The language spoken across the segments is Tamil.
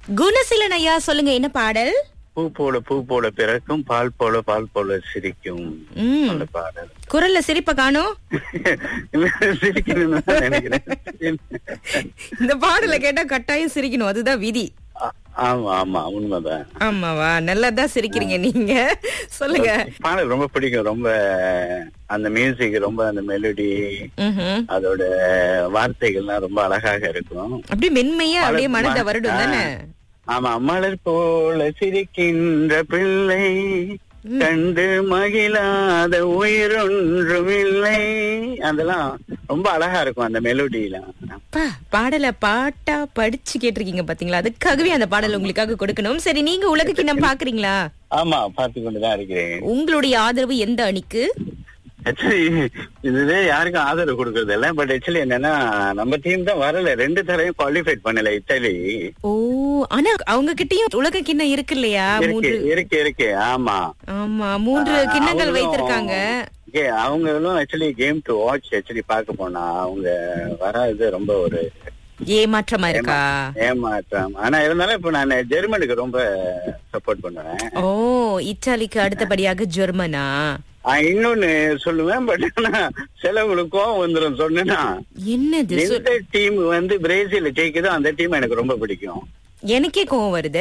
குணசீலன் ஐயா சொல்லுங்க என்ன பாடல் பூ போல பூ போல பிறக்கும் பால் போல பால் போல சிரிக்கும் ம் அந்த பாடல் குரல்ல சிரிப்ப காணும் சிரிக்கணும்னு தான் நினைக்கிறேன் இந்த பாடல கேட்டா கட்டாயம் சிரிக்கணும் அதுதான் விதி ஆ- ஆமா ஆமா உண்மைதான் ஆமாவா நல்லதா சிரிக்கிறீங்க நீங்க சொல்லுங்க பாடல் ரொம்ப பிடிக்கும் ரொம்ப அந்த மியூசிக் ரொம்ப அந்த மெலடி ம்ஹும். அதோட வார்த்தைகள்லாம் ரொம்ப அழகாக இருக்கும் அப்படியே மென்மையா அப்படியே மனத வருடும் தானே ஆமா மலர் போல சிரிக்கின்ற பிள்ளை கண்டு மகிழாத உயிரொன்றும் இல்லை அதெல்லாம் ரொம்ப அழகா இருக்கும் அந்த மெலோடிலாம் அப்பா பாடல பாட்டா படிச்சு கேட்டிருக்கீங்க பாத்தீங்களா அதுக்காகவே அந்த பாடல் உங்களுக்காக கொடுக்கணும் சரி நீங்க உலக கிண்ணம் பாக்குறீங்களா ஆமா பார்த்து கொண்டுதான் இருக்கிறேன் உங்களுடைய ஆதரவு எந்த அணிக்கு ஆக்சுவலி இதுவே யாருக்கும் ஆதரவு கொடுக்கறது இல்ல பட் ஆக்சுவலி என்னன்னா நம்ம டீம் தான் வரல ரெண்டு தடவையும் குவாலிஃபைட் பண்ணல இத்தாலி ஓ ஆனா அவங்க கிட்டயும் உலக கிண்ணம் இருக்கு இல்லையா இருக்கு மூன்று இருக்கு இருக்கு ஆமா ஆமா மூன்று ஆ, கிண்ணங்கள் அவங்களும் வைத்திருக்காங்க ஏ, அவங்களும் actually came to watch actually பார்க்க போனா அவங்க வராது ரொம்ப ஒரு ஏமாற்றமா இருக்கா ஏமாற்றம் ஆனா இருந்தாலும் இப்ப நான் ஜெர்மனுக்கு ரொம்ப சப்போர்ட் பண்ணுவேன் ஓ இத்தாலிக்கு அடுத்தபடியாக ஜெர்மனா ஆ, இன்னொன்னு சொல்லுவேன் பட் ஆனா சிலவங்களுக்கு கோவம் வந்துடும் சொன்னா என்னது சொல்- எந்த டீம் வந்து பிரேசில் ஜெயிக்குதோ அந்த டீம் எனக்கு ரொம்ப பிடிக்கும் எனக்கே கோவம் வருது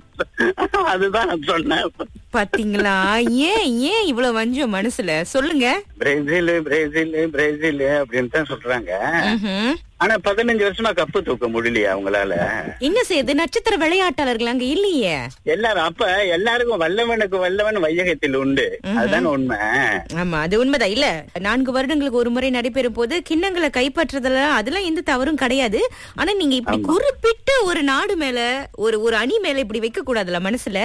அதுதான் நான் சொன்னேன் பாத்தீங்களா ஏன் ஏன் இவ்வளவு வஞ்சம் மனசுல சொல்லுங்க பிரேசில் பிரேசில் பிரேசில் அப்படின்னு தான் சொல்றாங்க ம்ஹும். ஆனா பதினஞ்சு வருஷமா கப்பு தூக்க முடியலையா அவங்களால என்ன செய்யுது நட்சத்திர விளையாட்டாளர்கள் அங்க இல்லையே எல்லாரும் அப்ப எல்லாருக்கும் வல்லவனுக்கு வல்லவன் வையகத்தில் உண்டு அதுதானே உண்மை ஆமா அது உண்மைதான் இல்ல நான்கு வருடங்களுக்கு ஒரு முறை நடைபெறும் போது கிண்ணங்களை கைப்பற்றுறதுல அதெல்லாம் எந்த தவறும் கிடையாது ஆனா நீங்க இப்படி குறிப்பிட்ட ஒரு நாடு மேல ஒரு ஒரு அணி மேல இப்படி வைக்க கூடாதுல மனசுல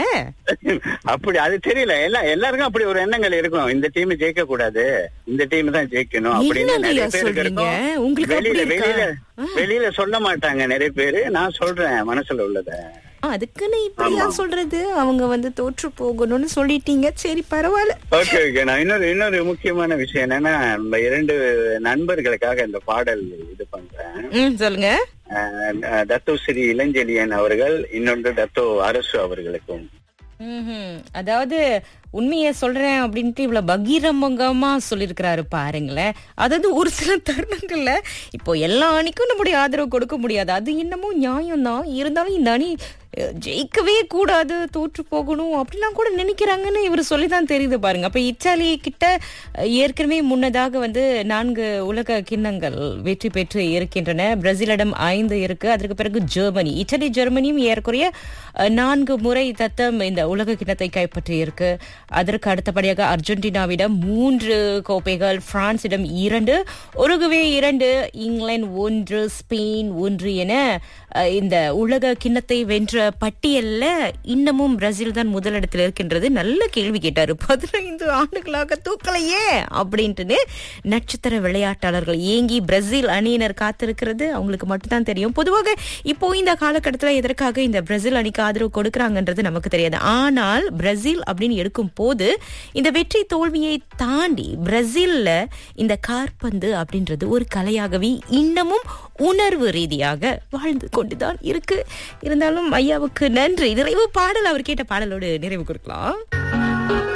அப்படி அது தெரியல எல்லா எல்லாருக்கும் அப்படி ஒரு எண்ணங்கள் இருக்கும் இந்த டீம் ஜெயிக்க கூடாது இந்த டீம் தான் ஜெயிக்கணும் அப்படின்னு என்னங்கய்யா நிறைய பேருக்கு சொல்றீங்க? இருக்கும் உங்களுக்கு அப்படி வெளியில இருக்கா? வெளியில வெளியில சொல்ல மாட்டாங்க நிறைய பேரு நான் சொல்றேன் மனசுல உள்ளத அதுக்குன்னு இப்படியா சொல்றது அவங்க வந்து தோற்று போகணும்னு சொல்லிட்டீங்க சரி பரவாயில்ல ஓகே ஓகே நான் இன்னொரு இன்னொரு முக்கியமான விஷயம் என்னன்னா நம்ம இரண்டு நண்பர்களுக்காக இந்த பாடல் இது பண்றேன் ம் சொல்லுங்க அஹ், டத்தோ ஸ்ரீ இளஞ்செழியன் அவர்கள் இன்னொன்று டத்தோ அரசு அவர்களுக்கும் ம்ஹும். அதாவது உண்மைய சொல்றேன் அப்படின்ட்டு இவ்வளவு பகீரமங்கமா சொல்லிருக்கிறாரு பாருங்களேன் அதாவது ஒரு சில தருணங்கள்ல இப்போ எல்லா அணிக்கும் நம்முடைய ஆதரவு கொடுக்க முடியாது அது இன்னமும் நியாயம் தான் இருந்தாலும் இந்த அணி அஹ், ஜெயிக்கவே கூடாது தோற்று போகணும் அப்படிலாம் கூட நினைக்கிறாங்கன்னு இவர் சொல்லிதான் தெரியுது பாருங்க அப்ப இத்தாலி கிட்ட அஹ், ஏற்கனவே முன்னதாக வந்து நான்கு உலக கிண்ணங்கள் வெற்றி பெற்று இருக்கின்றன பிரேசிலிடம் ஐந்து இருக்கு அதற்கு பிறகு ஜெர்மனி இத்தாலி ஜெர்மனியும் ஏறக்குறைய அஹ், நான்கு முறை தத்தம் இந்த உலக கிண்ணத்தை கைப்பற்றி இருக்கு அதற்கு அடுத்தபடியாக அர்ஜென்டினாவிடம் மூன்று கோப்பைகள் பிரான்சிடம் இரண்டு உருகுவே இரண்டு இங்கிலாந்து ஒன்று ஸ்பெயின் ஒன்று என அஹ், இந்த உலக கிண்ணத்தை வென்ற பட்டியல்ல இன்னமும் பிரேசில் தான் முதலிடத்தில் இருக்கின்றது நல்ல கேள்வி கேட்டாரு பதினைந்து ஆண்டுகளாக தூக்கலையே அப்படின்ட்டுன்னு நட்சத்திர விளையாட்டாளர்கள் ஏங்கி பிரேசில் அணியினர் காத்திருக்கிறது அவங்களுக்கு மட்டும்தான் தெரியும் பொதுவாக இப்போ இந்த காலகட்டத்தில் எதற்காக இந்த பிரேசில் அணிக்கு ஆதரவு கொடுக்கறாங்கன்றது நமக்கு தெரியாது ஆனால் பிரேசில் அப்படின்னு எடுக்கும் போது இந்த வெற்றி தோல்வியை தாண்டி பிரேசில்ல இந்த கார்பந்து அப்படின்றது ஒரு கலையாகவே இன்னமும் உணர்வு ரீதியாக வாழ்ந்து கொண்டுதான் இருக்கு இருந்தாலும் ஐயாவுக்கு நன்றி நிறைவு பாடல் அவர் கேட்ட பாடலோடு நிறைவு கொடுக்கலாம்